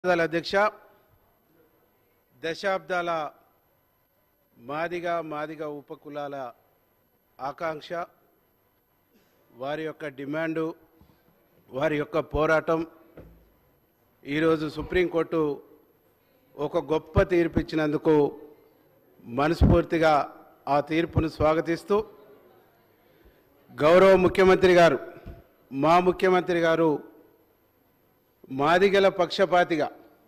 ధన్యవాదాలు అధ్యక్ష దశాబ్దాల మాదిగ మాదిగ ఉపకులాల ఆకాంక్ష వారి యొక్క డిమాండు వారి యొక్క పోరాటం ఈరోజు సుప్రీంకోర్టు ఒక గొప్ప తీర్పు ఇచ్చినందుకు మనస్ఫూర్తిగా ఆ తీర్పును స్వాగతిస్తూ గౌరవ ముఖ్యమంత్రి గారు మా ముఖ్యమంత్రి గారు మాదిగల పక్షపాతిగా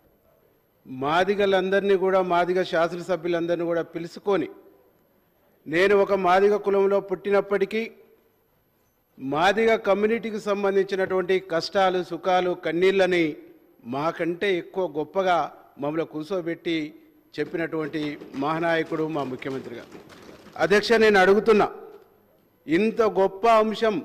మాదిగలందరినీ కూడా మాదిగ శాసనసభ్యులందరినీ కూడా పిలుచుకొని నేను ఒక మాదిగ కులంలో పుట్టినప్పటికీ మాదిగ కమ్యూనిటీకి సంబంధించినటువంటి కష్టాలు సుఖాలు కన్నీళ్ళని మాకంటే ఎక్కువ గొప్పగా మమ్మల్ని కూర్చోబెట్టి చెప్పినటువంటి మహానాయకుడు మా ముఖ్యమంత్రి గారు అధ్యక్ష నేను అడుగుతున్నా ఇంత గొప్ప అంశం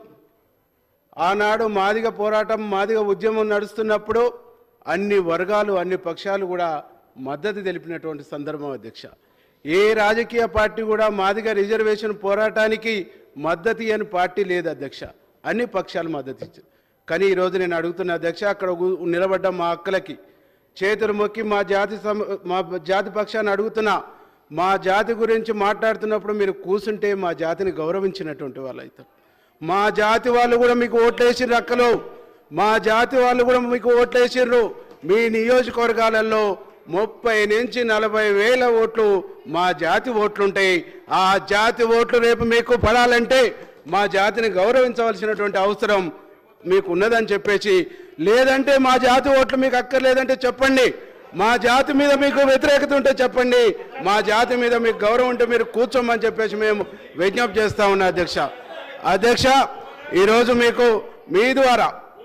ఆనాడు మాదిగ పోరాటం మాదిగ ఉద్యమం నడుస్తున్నప్పుడు అన్ని వర్గాలు అన్ని పక్షాలు కూడా మద్దతు తెలిపినటువంటి సందర్భం అధ్యక్ష ఏ రాజకీయ పార్టీ కూడా మాదిగ రిజర్వేషన్ పోరాటానికి మద్దతు ఇయ్యని పార్టీ లేదు అధ్యక్ష అన్ని పక్షాలు మద్దతు ఇచ్చారు కానీ ఈరోజు నేను అడుగుతున్న అధ్యక్ష అక్కడ గు- నిలబడ్డ మా అక్కలకి చేతులు మొక్కి మా జాతి సమ మా జాతి పక్షాన్ని అడుగుతున్నా మా జాతి గురించి మాట్లాడుతున్నప్పుడు మీరు కూసుంటే మా జాతిని గౌరవించినటువంటి వాళ్ళు అవుతారు మా జాతి వాళ్ళు కూడా మీకు ఓట్లేసిర్రు అక్కలు మా జాతి వాళ్ళు కూడా మీకు ఓట్లేసిర్రు మీ నియోజకవర్గాలలో ముప్పై నుంచి నలభై వేల ఓట్లు మా జాతి ఓట్లుంటాయి ఆ జాతి ఓట్లు రేపు మీకు పడాలంటే మా జాతిని గౌరవించవలసినటువంటి అవసరం మీకు ఉన్నదని చెప్పేసి లేదంటే మా జాతి ఓట్లు మీకు అక్కర్లేదంటే చెప్పండి మా జాతి మీద మీకు వ్యతిరేకత ఉంటే చెప్పండి మా జాతి మీద మీకు గౌరవం ఉంటే మీరు కూర్చోమని చెప్పేసి మేము విజ్ఞప్తి చేస్తా ఉన్నా అధ్యక్ష అధ్యక్ష ఈరోజు మీకు మీ ద్వారా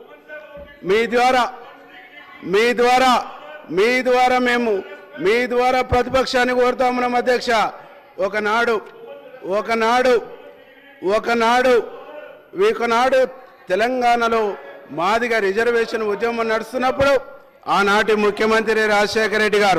మీ ద్వారా మీ ద్వారా మీ ద్వారా మేము మీ ద్వారా ప్రతిపక్షాన్ని కోరుతా ఉన్నాం అధ్యక్ష ఒకనాడు ఒకనాడు ఒకనాడు ఒకనాడు తెలంగాణలో మాదిగా రిజర్వేషన్ ఉద్యమం నడుస్తున్నప్పుడు ఆనాటి ముఖ్యమంత్రి రాజశేఖర రెడ్డి గారు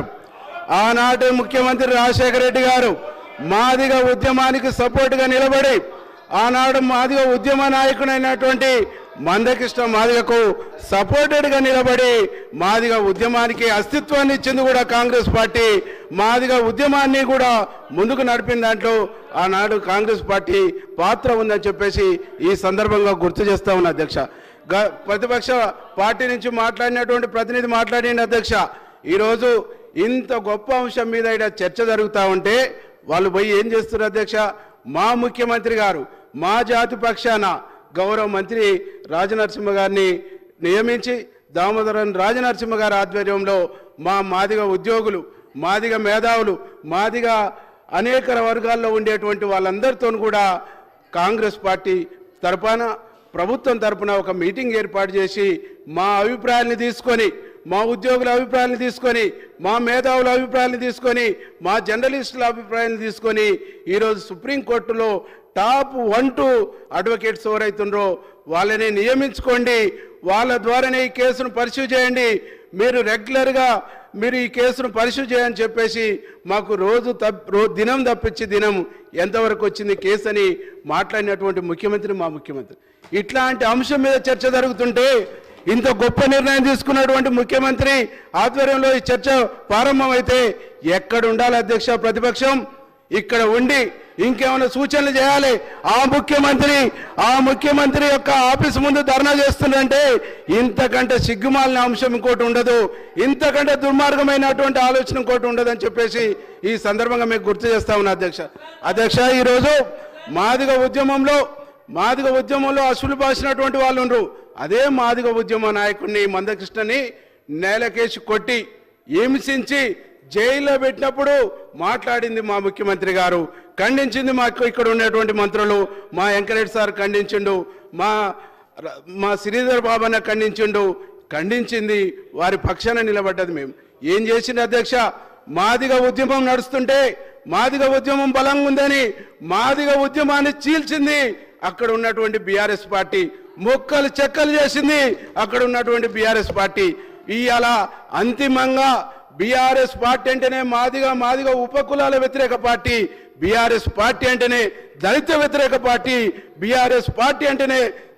ఆనాటి ముఖ్యమంత్రి రాజశేఖర రెడ్డి గారు మాదిగ ఉద్యమానికి సపోర్టుగా నిలబడి ఆనాడు మాదిగ ఉద్యమ నాయకుడైనటువంటి మందకృష్ణ మాదిగకు సపోర్టెడ్గా నిలబడి మాదిగ ఉద్యమానికి అస్తిత్వాన్ని ఇచ్చింది కూడా కాంగ్రెస్ పార్టీ మాదిగ ఉద్యమాన్ని కూడా ముందుకు నడిపిన దాంట్లో ఆనాడు కాంగ్రెస్ పార్టీ పాత్ర ఉందని చెప్పేసి ఈ సందర్భంగా గుర్తు చేస్తా ఉన్నా అధ్యక్ష గ- ప్రతిపక్ష పార్టీ నుంచి మాట్లాడినటువంటి ప్రతినిధి మాట్లాడిన అధ్యక్ష ఈరోజు ఇంత గొప్ప అంశం మీద ఇక్కడ చర్చ జరుగుతూ ఉంటే వాళ్ళు పోయి ఏం చేస్తున్నారు అధ్యక్ష మా ముఖ్యమంత్రి గారు మా జాతి పక్షాన గౌరవ మంత్రి రాజనరసింహ గారిని నియమించి దామోదరన్ రాజనరసింహ గారి ఆధ్వర్యంలో మా మాదిగ ఉద్యోగులు మాదిగ మేధావులు మాదిగ అనేక వర్గాల్లో ఉండేటువంటి వాళ్ళందరితో కూడా కాంగ్రెస్ పార్టీ తరపున ప్రభుత్వం తరపున ఒక మీటింగ్ ఏర్పాటు చేసి మా అభిప్రాయాల్ని తీసుకొని మా ఉద్యోగుల అభిప్రాయాలను తీసుకొని మా మేధావుల అభిప్రాయాలను తీసుకొని మా జర్నలిస్టుల అభిప్రాయాలను తీసుకొని ఈరోజు సుప్రీంకోర్టులో టాప్ వన్ టూ అడ్వకేట్స్ ఎవరైతుండ్రో వాళ్ళని నియమించుకోండి వాళ్ళ ద్వారానే ఈ కేసును పరిశీలి చేయండి మీరు రెగ్యులర్గా మీరు ఈ కేసును పరిశీలి చేయని చెప్పేసి మాకు రోజు తప్ రో దినం తప్పించి దినం ఎంతవరకు వచ్చింది కేసు అని మాట్లాడినటువంటి ముఖ్యమంత్రి మా ముఖ్యమంత్రి ఇట్లాంటి అంశం మీద చర్చ జరుగుతుంటే ఇంత గొప్ప నిర్ణయం తీసుకున్నటువంటి ముఖ్యమంత్రి ఆధ్వర్యంలో ఈ చర్చ ప్రారంభమైతే ఎక్కడ ఉండాలి అధ్యక్ష ప్రతిపక్షం ఇక్కడ ఉండి ఇంకేమైనా సూచనలు చేయాలి ఆ ముఖ్యమంత్రి ఆ ముఖ్యమంత్రి యొక్క ఆఫీస్ ముందు ధర్నా చేస్తుందంటే ఇంతకంటే సిగ్గుమాలిన అంశం ఇంకోటి ఉండదు ఇంతకంటే దుర్మార్గమైనటువంటి ఆలోచన ఇంకోటి ఉండదు అని చెప్పేసి ఈ సందర్భంగా మీకు గుర్తు చేస్తా ఉన్నా అధ్యక్ష అధ్యక్ష ఈరోజు మాదిగ ఉద్యమంలో మాదిగ ఉద్యమంలో అసలు బాసినటువంటి వాళ్ళు ఉండరు అదే మాదిగ ఉద్యమ నాయకుడిని మందకృష్ణని నేలకేసి కొట్టి హింసించి జైల్లో పెట్టినప్పుడు మాట్లాడింది మా ముఖ్యమంత్రి గారు ఖండించింది మాకు ఇక్కడ ఉన్నటువంటి మంత్రులు మా వెంకరెడ్డి సార్ ఖండించిండు మా ర- మా శ్రీధర్ బాబన్న ఖండించిండు ఖండించింది వారి పక్షాన నిలబడ్డది మేము ఏం చేసింది అధ్యక్ష మాదిగ ఉద్యమం నడుస్తుంటే మాదిగ ఉద్యమం బలంగా ఉందని మాదిగ ఉద్యమాన్ని చీల్చింది అక్కడ ఉన్నటువంటి బీఆర్ఎస్ పార్టీ మొక్కలు చెక్కలు చేసింది అక్కడ ఉన్నటువంటి బీఆర్ఎస్ పార్టీ ఇవాళ అంతిమంగా బీఆర్ఎస్ పార్టీ అంటేనే మాదిగా మాదిగా ఉపకులాల వ్యతిరేక పార్టీ బీఆర్ఎస్ పార్టీ అంటేనే దళిత వ్యతిరేక పార్టీ బీఆర్ఎస్ పార్టీ అంటేనే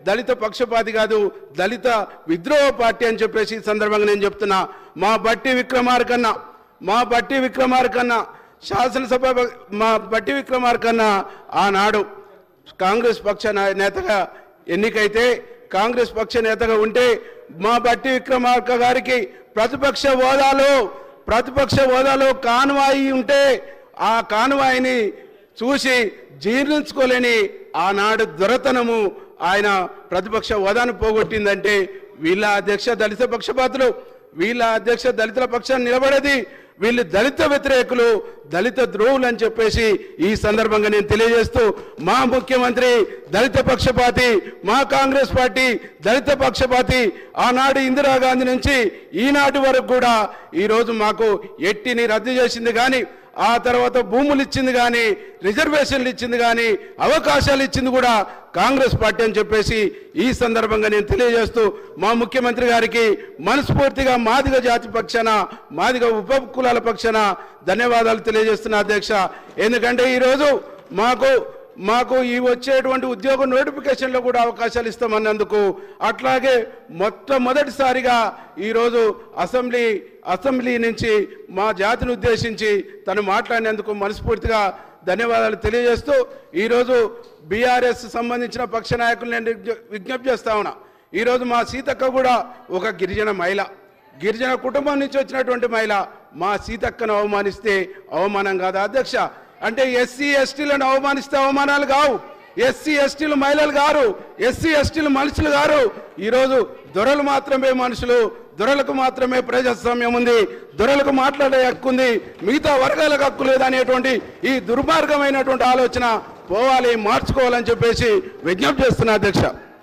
దళిత పక్షపాతి కాదు దళిత విద్రోహ పార్టీ అని చెప్పేసి ఈ సందర్భంగా నేను చెప్తున్నా మా బట్టి విక్రమార్కన్న మా బట్టి విక్రమార్కన్న శాసనసభ మా బట్టి విక్రమార్కన్న ఆనాడు కాంగ్రెస్ పక్ష నా- నేతగా ఎన్నికైతే కాంగ్రెస్ పక్ష నేతగా ఉంటే మా బట్టి విక్రమార్క గారికి ప్రతిపక్ష హోదాలో ప్రతిపక్ష హోదాలో కాన్వాయి ఉంటే ఆ కాన్వాయిని చూసి జీర్ణించుకోలేని ఆనాడు దొరతనము ఆయన ప్రతిపక్ష హోదాను పోగొట్టిందంటే వీళ్ళ అధ్యక్ష దళిత పక్షపాతులు వీళ్ళ అధ్యక్ష దళితుల పక్షాన్ని నిలబడేది వీళ్ళు దళిత వ్యతిరేకులు దళిత ద్రోహులు అని చెప్పేసి ఈ సందర్భంగా నేను తెలియజేస్తూ మా ముఖ్యమంత్రి దళిత పక్షపాతి మా కాంగ్రెస్ పార్టీ దళిత పక్షపాతి ఆనాడు ఇందిరాగాంధీ నుంచి ఈనాటి వరకు కూడా ఈరోజు మాకు ఎట్టిని రద్దు చేసింది కానీ ఆ తర్వాత భూములు ఇచ్చింది కానీ రిజర్వేషన్లు ఇచ్చింది కానీ అవకాశాలు ఇచ్చింది కూడా కాంగ్రెస్ పార్టీ అని చెప్పేసి ఈ సందర్భంగా నేను తెలియజేస్తూ మా ముఖ్యమంత్రి గారికి మనస్ఫూర్తిగా మాదిగ జాతి పక్షాన మాదిగ ఉప కులాల పక్షాన ధన్యవాదాలు తెలియజేస్తున్నా అధ్యక్ష ఎందుకంటే ఈరోజు మాకు మాకు ఈ వచ్చేటువంటి ఉద్యోగ నోటిఫికేషన్లో కూడా అవకాశాలు ఇస్తామన్నందుకు అట్లాగే మొట్టమొదటిసారిగా ఈరోజు అసెంబ్లీ అసెంబ్లీ నుంచి మా జాతిని ఉద్దేశించి తను మాట్లాడినందుకు మనస్ఫూర్తిగా ధన్యవాదాలు తెలియజేస్తూ ఈరోజు బీఆర్ఎస్ సంబంధించిన పక్ష నాయకులు నేను విజ్ఞ- విజ్ఞప్తి చేస్తా ఉన్నా ఈరోజు మా సీతక్క కూడా ఒక గిరిజన మహిళ గిరిజన కుటుంబం నుంచి వచ్చినటువంటి మహిళ మా సీతక్కను అవమానిస్తే అవమానం కాదా అధ్యక్ష అంటే ఎస్సీ ఎస్టీలను అవమానిస్తే అవమానాలు కావు ఎస్సీ ఎస్టీలు మహిళలు గారు ఎస్సీ ఎస్టీలు మనుషులు గారు ఈరోజు దొరలు మాత్రమే మనుషులు దొరలకు మాత్రమే ప్రజాస్వామ్యం ఉంది దొరలకు మాట్లాడే హక్కు ఉంది మిగతా వర్గాలకు హక్కు లేదనేటువంటి ఈ దుర్మార్గమైనటువంటి ఆలోచన పోవాలి మార్చుకోవాలని చెప్పేసి విజ్ఞప్తి చేస్తున్నా అధ్యక్ష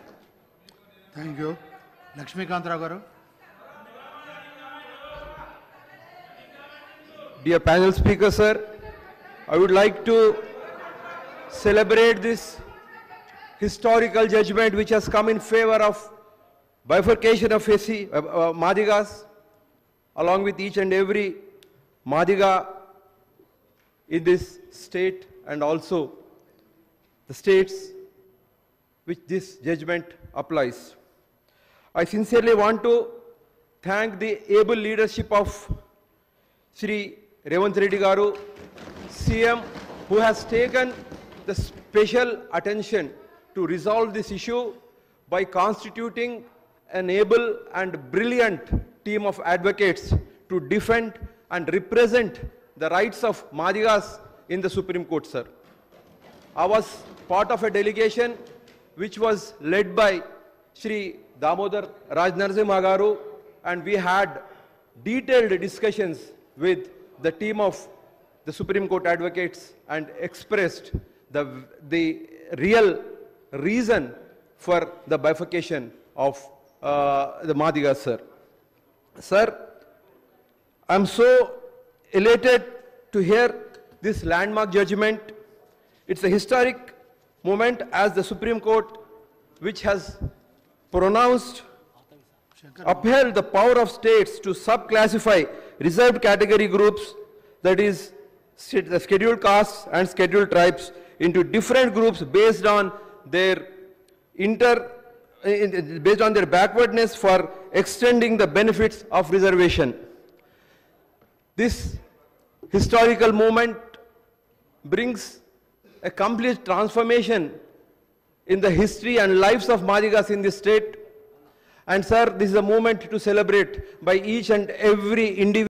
థ్యాంక్ యూ లక్ష్మీకాంతరావు గారు Dear panel speaker, sir, I would like to celebrate this historical judgment which has come in favor of bifurcation of SC, uh, uh, Madigas, along with each and every Madiga in this state and also the states which this judgment applies. I sincerely want to thank the able leadership of Sri Revant Reddy Garu, CM, who has taken the special attention to resolve this issue by constituting an able and brilliant team of advocates to defend and represent the rights of Madigas in the Supreme Court, sir. I was part of a delegation which was led by Sri Damodar Rajnarsimha Garu and we had detailed discussions with the team of the Supreme Court advocates and expressed the, the real reason for the bifurcation of uh, the Madigas, sir. Sir, I'm so elated to hear this landmark judgment. It's a historic moment as the Supreme Court, which has pronounced, upheld the power of states to subclassify reserved category groups, that is, sch- the scheduled castes and scheduled tribes, into different groups based on their inter, in- in- based on their backwardness for extending the benefits of reservation. This historical moment brings a complete transformation in the history and lives of Madigas in this state. And sir, this is a moment to celebrate by each and every individual.